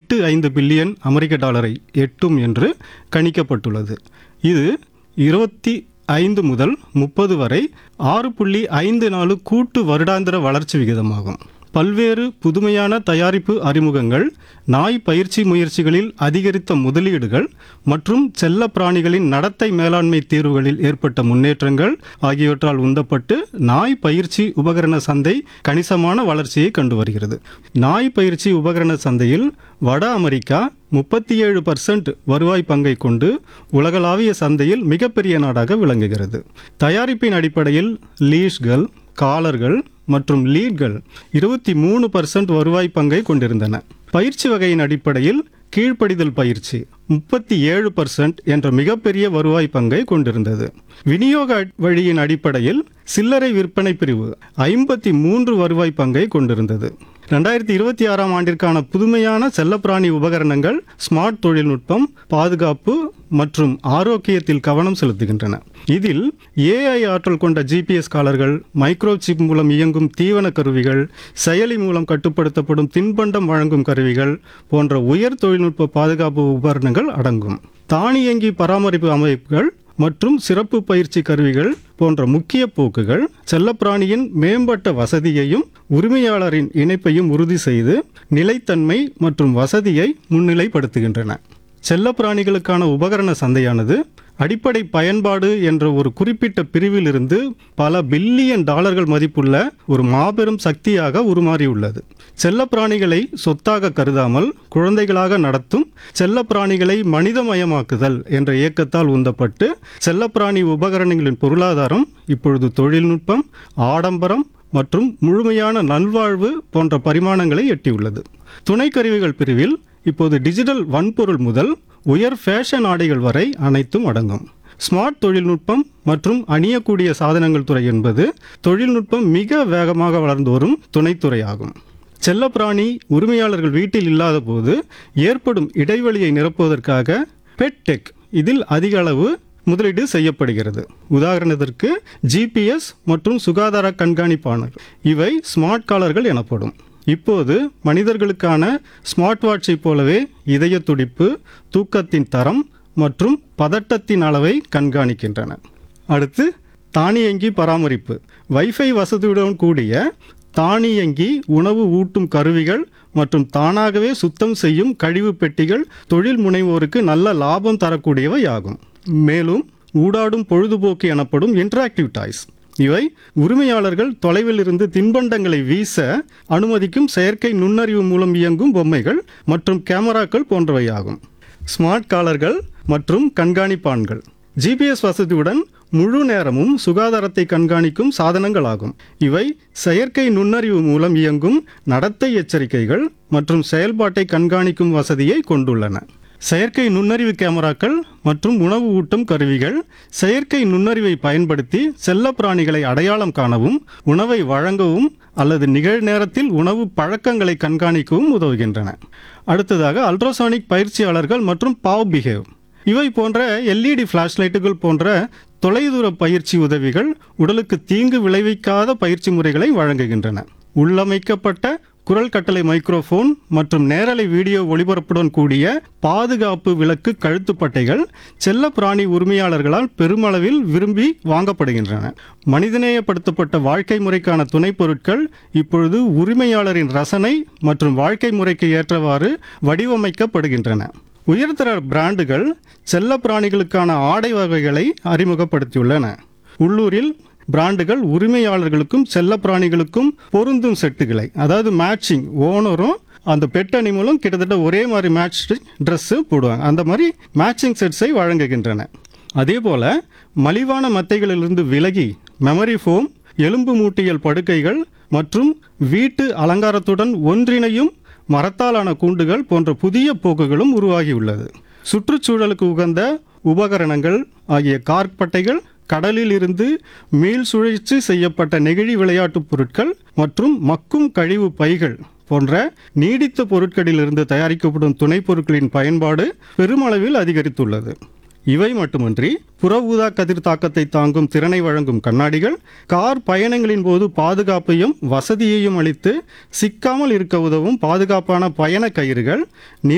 எட்டு ஐந்து பில்லியன் அமெரிக்க டாலரை எட்டும் என்று கணிக்கப்பட்டுள்ளது இது இருபத்தி ஐந்து முதல் முப்பது வரை ஆறு புள்ளி ஐந்து நாலு கூட்டு வருடாந்திர வளர்ச்சி விகிதமாகும் பல்வேறு புதுமையான தயாரிப்பு அறிமுகங்கள் நாய் பயிற்சி முயற்சிகளில் அதிகரித்த முதலீடுகள் மற்றும் செல்ல பிராணிகளின் நடத்தை மேலாண்மை தீர்வுகளில் ஏற்பட்ட முன்னேற்றங்கள் ஆகியவற்றால் உந்தப்பட்டு நாய் பயிற்சி உபகரண சந்தை கணிசமான வளர்ச்சியை கண்டு வருகிறது நாய் பயிற்சி உபகரண சந்தையில் வட அமெரிக்கா முப்பத்தி ஏழு பர்சன்ட் வருவாய் பங்கை கொண்டு உலகளாவிய சந்தையில் மிகப்பெரிய நாடாக விளங்குகிறது தயாரிப்பின் அடிப்படையில் லீஷ்கள் காலர்கள் மற்றும் லீட்கள் இருபத்தி மூணு பர்சன்ட் வருவாய் பங்கை கொண்டிருந்தன பயிற்சி வகையின் அடிப்படையில் கீழ்ப்படிதல் பயிற்சி முப்பத்தி ஏழு பர்சன்ட் என்ற மிகப்பெரிய வருவாய் பங்கை கொண்டிருந்தது விநியோக வழியின் அடிப்படையில் சில்லறை விற்பனை பிரிவு ஐம்பத்தி மூன்று வருவாய் பங்கை கொண்டிருந்தது ரெண்டாயிரத்தி இருபத்தி ஆறாம் ஆண்டிற்கான புதுமையான செல்லப்பிராணி உபகரணங்கள் ஸ்மார்ட் தொழில்நுட்பம் பாதுகாப்பு மற்றும் ஆரோக்கியத்தில் கவனம் செலுத்துகின்றன இதில் ஏஐ ஆற்றல் கொண்ட ஜிபிஎஸ் காலர்கள் மைக்ரோ சிப் மூலம் இயங்கும் தீவன கருவிகள் செயலி மூலம் கட்டுப்படுத்தப்படும் தின்பண்டம் வழங்கும் கருவிகள் போன்ற உயர் தொழில்நுட்ப பாதுகாப்பு உபகரணங்கள் அடங்கும் தானியங்கி பராமரிப்பு அமைப்புகள் மற்றும் சிறப்பு பயிற்சி கருவிகள் போன்ற முக்கிய போக்குகள் செல்லப்பிராணியின் மேம்பட்ட வசதியையும் உரிமையாளரின் இணைப்பையும் உறுதி செய்து நிலைத்தன்மை மற்றும் வசதியை முன்னிலைப்படுத்துகின்றன செல்லப்பிராணிகளுக்கான உபகரண சந்தையானது அடிப்படை பயன்பாடு என்ற ஒரு குறிப்பிட்ட பிரிவிலிருந்து பல பில்லியன் டாலர்கள் மதிப்புள்ள ஒரு மாபெரும் சக்தியாக உருமாறியுள்ளது செல்லப்பிராணிகளை சொத்தாக கருதாமல் குழந்தைகளாக நடத்தும் செல்லப்பிராணிகளை மனிதமயமாக்குதல் என்ற இயக்கத்தால் உந்தப்பட்டு செல்லப்பிராணி உபகரணங்களின் பொருளாதாரம் இப்பொழுது தொழில்நுட்பம் ஆடம்பரம் மற்றும் முழுமையான நல்வாழ்வு போன்ற பரிமாணங்களை எட்டியுள்ளது துணைக்கருவிகள் பிரிவில் இப்போது டிஜிட்டல் வன்பொருள் முதல் உயர் ஃபேஷன் ஆடைகள் வரை அனைத்தும் அடங்கும் ஸ்மார்ட் தொழில்நுட்பம் மற்றும் அணியக்கூடிய சாதனங்கள் துறை என்பது தொழில்நுட்பம் மிக வேகமாக வளர்ந்து வரும் துணைத்துறையாகும் செல்லப்பிராணி உரிமையாளர்கள் வீட்டில் இல்லாத போது ஏற்படும் இடைவெளியை நிரப்புவதற்காக பெட் டெக் இதில் அதிக அளவு முதலீடு செய்யப்படுகிறது உதாரணத்திற்கு ஜிபிஎஸ் மற்றும் சுகாதார கண்காணிப்பாளர் இவை ஸ்மார்ட் காலர்கள் எனப்படும் இப்போது மனிதர்களுக்கான ஸ்மார்ட் வாட்சை போலவே இதய துடிப்பு தூக்கத்தின் தரம் மற்றும் பதட்டத்தின் அளவை கண்காணிக்கின்றன அடுத்து தானியங்கி பராமரிப்பு வைஃபை வசதியுடன் கூடிய தானியங்கி உணவு ஊட்டும் கருவிகள் மற்றும் தானாகவே சுத்தம் செய்யும் கழிவு பெட்டிகள் தொழில் முனைவோருக்கு நல்ல லாபம் தரக்கூடியவை ஆகும் மேலும் ஊடாடும் பொழுதுபோக்கு எனப்படும் இன்டராக்டிவ் டாய்ஸ் இவை உரிமையாளர்கள் தொலைவில் இருந்து தின்பண்டங்களை வீச அனுமதிக்கும் செயற்கை நுண்ணறிவு மூலம் இயங்கும் பொம்மைகள் மற்றும் கேமராக்கள் போன்றவையாகும் ஸ்மார்ட் காலர்கள் மற்றும் கண்காணிப்பான்கள் ஜிபிஎஸ் வசதியுடன் முழு நேரமும் சுகாதாரத்தை கண்காணிக்கும் சாதனங்களாகும் இவை செயற்கை நுண்ணறிவு மூலம் இயங்கும் நடத்தை எச்சரிக்கைகள் மற்றும் செயல்பாட்டை கண்காணிக்கும் வசதியை கொண்டுள்ளன செயற்கை நுண்ணறிவு கேமராக்கள் மற்றும் உணவு ஊட்டும் கருவிகள் செயற்கை நுண்ணறிவை பயன்படுத்தி செல்ல பிராணிகளை அடையாளம் காணவும் உணவை வழங்கவும் அல்லது நிகழ்நேரத்தில் உணவு பழக்கங்களை கண்காணிக்கவும் உதவுகின்றன அடுத்ததாக அல்ட்ராசானிக் பயிற்சியாளர்கள் மற்றும் பாவ் பிஹேவ் இவை போன்ற எல்இடி ஃப்ளாஷ்லைட்டுகள் போன்ற தொலைதூர பயிற்சி உதவிகள் உடலுக்கு தீங்கு விளைவிக்காத பயிற்சி முறைகளை வழங்குகின்றன உள்ளமைக்கப்பட்ட குரல் கட்டளை மைக்ரோஃபோன் மற்றும் நேரலை வீடியோ ஒளிபரப்புடன் கூடிய பாதுகாப்பு விளக்கு கழுத்துப்பட்டைகள் செல்ல பிராணி உரிமையாளர்களால் பெருமளவில் விரும்பி வாங்கப்படுகின்றன மனிதநேயப்படுத்தப்பட்ட வாழ்க்கை முறைக்கான துணைப் பொருட்கள் இப்பொழுது உரிமையாளரின் ரசனை மற்றும் வாழ்க்கை முறைக்கு ஏற்றவாறு வடிவமைக்கப்படுகின்றன உயர்தர பிராண்டுகள் செல்ல பிராணிகளுக்கான ஆடை வகைகளை அறிமுகப்படுத்தியுள்ளன உள்ளூரில் பிராண்டுகள் உரிமையாளர்களுக்கும் செல்ல பிராணிகளுக்கும் பொருந்தும் செட்டுகளை அதாவது மேட்சிங் ஓனரும் அந்த பெட் அனிமலும் கிட்டத்தட்ட ஒரே மாதிரி மேட்ச் ட்ரெஸ்ஸு போடுவாங்க அந்த மாதிரி மேட்சிங் செட்ஸை வழங்குகின்றன அதே போல மலிவான மத்தைகளிலிருந்து விலகி மெமரி ஃபோம் எலும்பு மூட்டியல் படுக்கைகள் மற்றும் வீட்டு அலங்காரத்துடன் ஒன்றிணையும் மரத்தாலான கூண்டுகள் போன்ற புதிய போக்குகளும் உருவாகியுள்ளது சுற்றுச்சூழலுக்கு உகந்த உபகரணங்கள் ஆகிய கார்பட்டைகள் கடலில் இருந்து மீள் சுழற்சி செய்யப்பட்ட நெகிழி விளையாட்டுப் பொருட்கள் மற்றும் மக்கும் கழிவு பைகள் போன்ற நீடித்த பொருட்களிலிருந்து தயாரிக்கப்படும் துணைப் பொருட்களின் பயன்பாடு பெருமளவில் அதிகரித்துள்ளது இவை மட்டுமின்றி புற ஊதா கதிர் தாக்கத்தை தாங்கும் திறனை வழங்கும் கண்ணாடிகள் கார் பயணங்களின் போது பாதுகாப்பையும் வசதியையும் அளித்து சிக்காமல் இருக்க உதவும் பாதுகாப்பான பயண கயிறுகள்